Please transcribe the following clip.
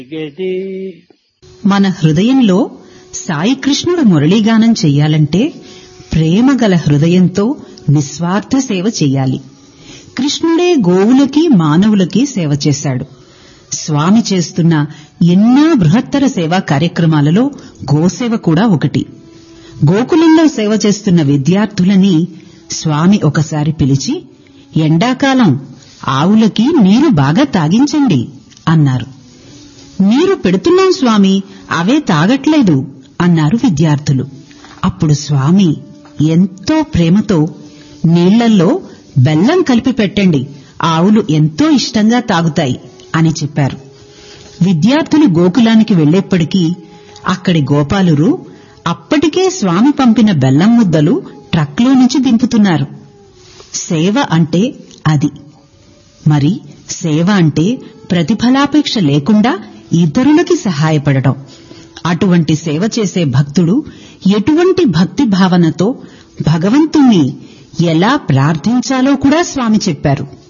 గది మన హృదయంలో సాయి కృష్ణుడు మురళీగానం చెయ్యాలంటే ప్రేమగల హృదయంతో నిస్వార్థ సేవ చెయ్యాలి కృష్ణుడే గోవులకి మానవులకి సేవ చేశాడు స్వామి చేస్తున్న ఎన్నో బృహత్తర సేవా కార్యక్రమాలలో గోసేవ కూడా ఒకటి గోకులంలో సేవ చేస్తున్న విద్యార్థులని స్వామి ఒకసారి పిలిచి ఎండాకాలం ఆవులకి నీరు బాగా తాగించండి అన్నారు నీరు పెడుతున్నాం స్వామి అవే తాగట్లేదు అన్నారు విద్యార్థులు అప్పుడు స్వామి ఎంతో ప్రేమతో నీళ్లల్లో బెల్లం కలిపి పెట్టండి ఆవులు ఎంతో ఇష్టంగా తాగుతాయి అని చెప్పారు విద్యార్థులు గోకులానికి వెళ్లేప్పటికీ అక్కడి గోపాలురు అప్పటికే స్వామి పంపిన బెల్లం ముద్దలు ట్రక్లో నుంచి దింపుతున్నారు సేవ అంటే అది మరి సేవ అంటే ప్రతిఫలాపేక్ష లేకుండా ఇతరులకి సహాయపడటం అటువంటి సేవ చేసే భక్తుడు ఎటువంటి భక్తి భావనతో భగవంతుణ్ణి ఎలా ప్రార్థించాలో కూడా స్వామి చెప్పారు